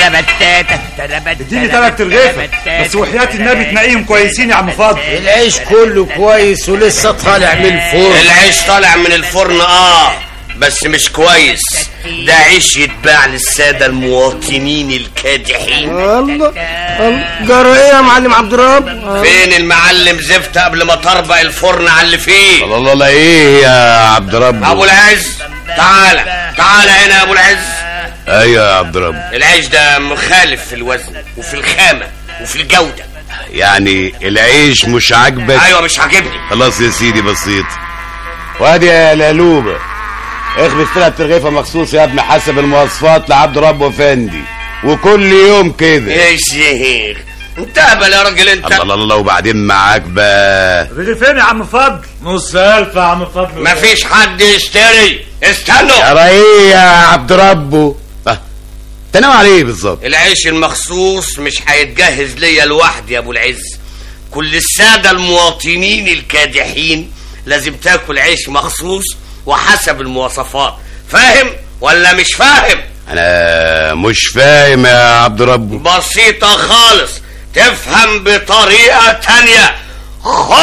اديني تلات رغيفة بس وحياة النبي تنقيهم كويسين يا عم فاضل العيش كله كويس ولسه طالع من الفرن العيش طالع من الفرن اه بس مش كويس ده عيش يتباع للسادة المواطنين الكادحين الله الله جرى ايه يا معلم عبد الرب فين المعلم زفت قبل ما تربق الفرن على اللي فيه الله الله لا ايه يا عبد رب ابو العز تعالى تعالى هنا يا ابو العز ايوه يا عبد رب العيش ده مخالف في الوزن وفي الخامة وفي الجودة يعني العيش مش عاجبك ايوه مش عاجبني خلاص يا سيدي بسيط وادي يا لالوبة اخبز ثلاث رغيفة مخصوص يا ابني حسب المواصفات لعبد رب وفندي وكل يوم كده يا شيخ انت اهبل يا راجل انت الله الله الله وبعدين معاك بقى رغيفين يا عم فضل نص ألف يا عم فضل مفيش حد يشتري استنوا يا ايه يا عبد ربه اه تنام على ايه بالظبط العيش المخصوص مش هيتجهز ليا لوحدي يا ابو العز كل السادة المواطنين الكادحين لازم تاكل عيش مخصوص وحسب المواصفات فاهم ولا مش فاهم انا مش فاهم يا عبد ربه بسيطة خالص تفهم بطريقة تانية